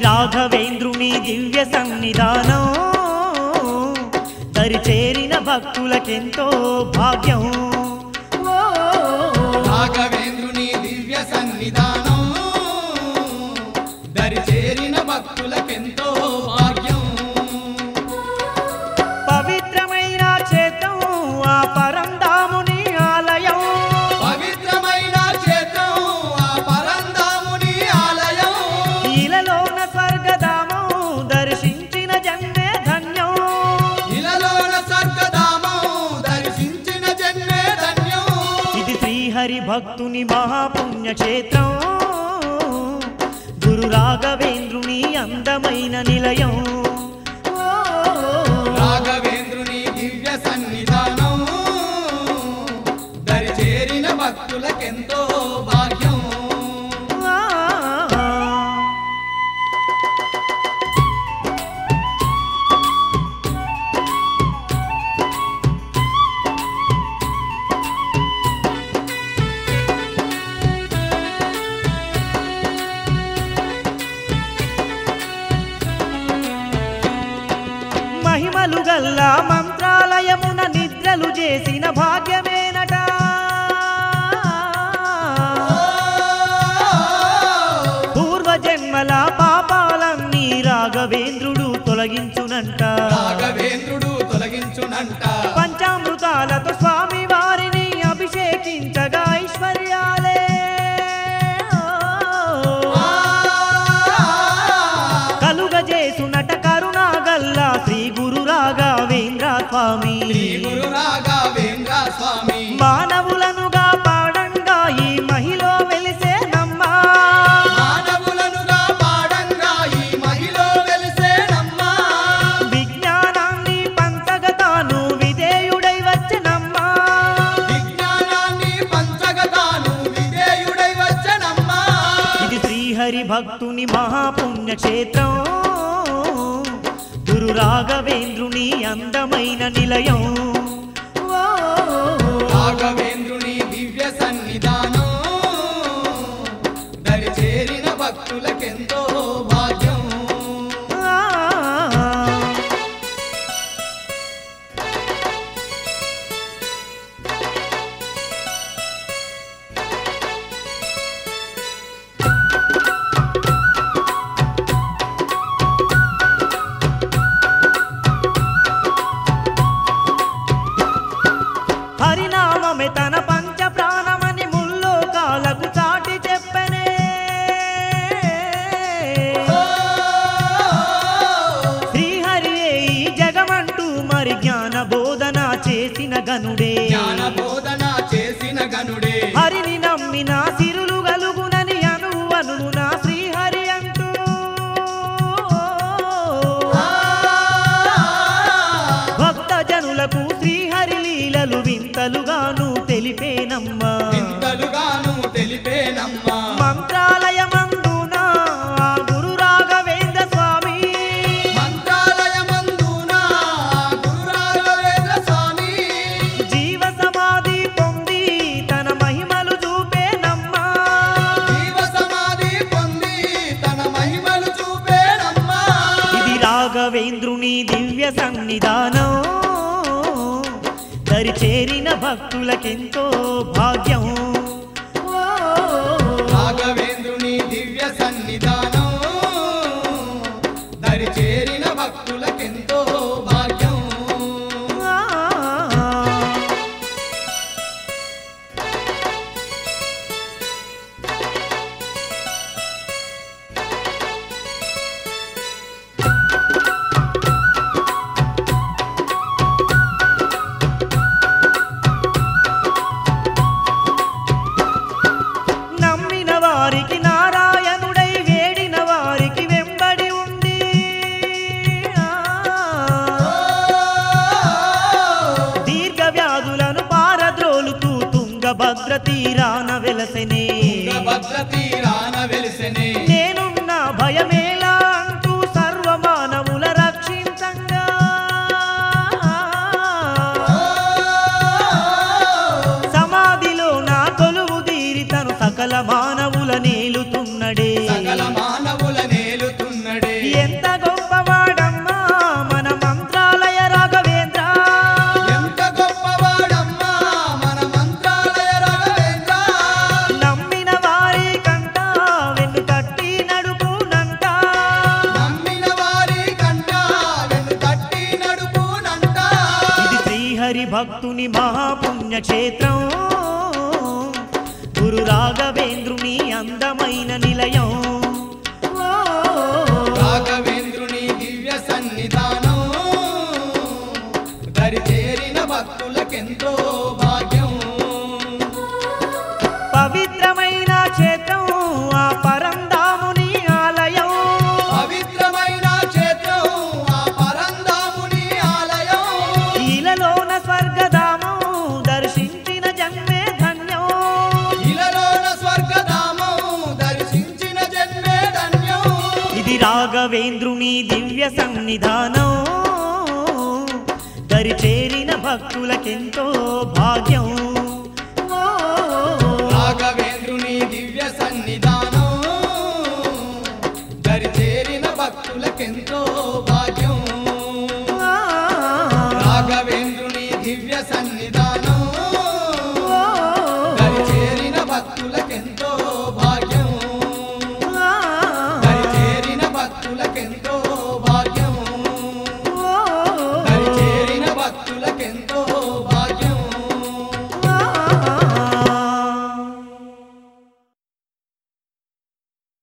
రాఘవేంద్రుని దివ్య సన్నిధానం దరిచేరిన భక్తులకెంతో భాగ్యం ఓ, రాఘవేంద్రుని దివ్య సన్నిధానం దరిచేరిన భక్తులకెంతో భాగ్యం పవిత్రమైన క్షేత్రం ఆ పరంధాముని ఆలయం పవిత్రమైన క్షేత్రం ఆ పరంధాముని ఆలయం ఇలలోన స్వర్గధామం దర్శించిన జన్మే ధన్యం ఇలలోన స్వర్గధామం దర్శించిన జన్మే ధన్యం ఇది శ్రీహరి భక్తుని మహాపుణ్య క్షేత్రం గురు రాఘవేంద్రుని అందమైన నిలయం ఓ, రాఘవేంద్రుని దివ్య సన్నిధానం దరిచేరిన భక్తులకెంతో భాగ్యం ఆ, మహిమలు గల్ల మంత్రాలయమున నిద్రలు చేసిన భాగ్యమేనట పూర్వజన్మల పాపాలన్నీ రాఘవేంద్రుడు తొలగించునంట రాఘవేంద్రుడు తొలగించునంట పంచామృతాలతో స్వామి వారిని అభిషేకించగా ఐశ్వర్యాలే కలుగజేసునట కరుణాగల్ల శ్రీ గురు రాఘవేంద్ర స్వామి శ్రీ గురు రాఘవేంద్ర స్వామి మానవులనుగా పాడంగా ఈ మహిళ వెలిసేనమ్మా మానవులనుగా పాడంగా ఈ మహిళ వెలిసేనమ్మా విజ్ఞానాన్ని పంచగతాను విధేయుడై వచ్చనమ్మా విజ్ఞానాన్ని పంచగతాను విధేయుడై వచ్చనమ్మా ఇది శ్రీహరి భక్తుని మహాపుణ్య క్షేత్రం గురు రాఘవేంద్రుని అందమైన నిలయం ఓ, రాఘవేంద్రుని దివ్య సన్నిధానం దరిచేరిన భక్తులకెంతో భాగ్యం ఆ. హరినామమే తన పంచ ప్రాణమని ముల్లోకాలకు చాటి చెప్పనే శ్రీహరియే ఈ జగమంటూ మరి జ్ఞాన బోధన చేసిన గనుడే జ్ఞాన బోధన చేసిన గనుడే హరిని నమ్మిన సిరులు గలుగునని అను అనువున శ్రీహరి అంటూ భక్త జనులకు శ్రీహరి లీలలు వింతలుగాను తెలిపేనమ్మా వింతలుగాను తెలిపేనమ్మా మంత్రాలయమందున ఆ గురు రాఘవేంద్ర స్వామి మంత్రాలయమందున గురు రాఘవేంద్ర స్వామి జీవ సమాధి పొంది తన మహిమలు చూపేనమ్మా జీవ సమాధి పొంది తన మహిమలు చూపేనమ్మా ఇది రాఘవేంద్రుని దివ్య సన్నిధానం దరిచేరిన భక్తులకెంతో భాగ్యం ఓ, రాఘవేంద్రుని దివ్య సన్నిధానం దరిచేరిన భక్తులకెంతో భాగ్యం ఆ. నమ్మిన వారికి నారాయణుడై వేడిన వారికి వెంబడి ఉండి ఆ, దీర్ఘ వ్యాధులను పారద్రోలుతూ తుంగభద్ర తీరాన వెలసెనే భద్ర తీరాన వెలిసెనే నేనున్న భయమేలా అంటూ సర్వమానవుల రక్షించంగా సమాధిలో నా కొలువు తీరి తను సకల మానవుల నేలుతున్నడే సకల మానవుల నేలుతున్నడే భక్తుని మహాపుణ్యక్షేత్రం గురు రాఘవేంద్రుని అందమైన నిలయం ఓ, రాఘవేంద్రుని దివ్య సన్నిధానం దరి చేరిన భక్తులకెంతో భాగ్యం పవిత్రమైన క్షేత్రం ఆ పరంధాముని ఆలయం పవిత్రమైన క్షేత్రం ఆ పరంధాముని ఆలయం ఇలలోన స్వర్గధామం దర్శించిన జన్మే ధన్యం ఇలలోన స్వర్గధామం దర్శించిన జన్మే ధన్యం ఇది రాఘవేంద్రుని దివ్య సన్నిధానం దరి చేరిన భక్తులకెంతో భాగ్యం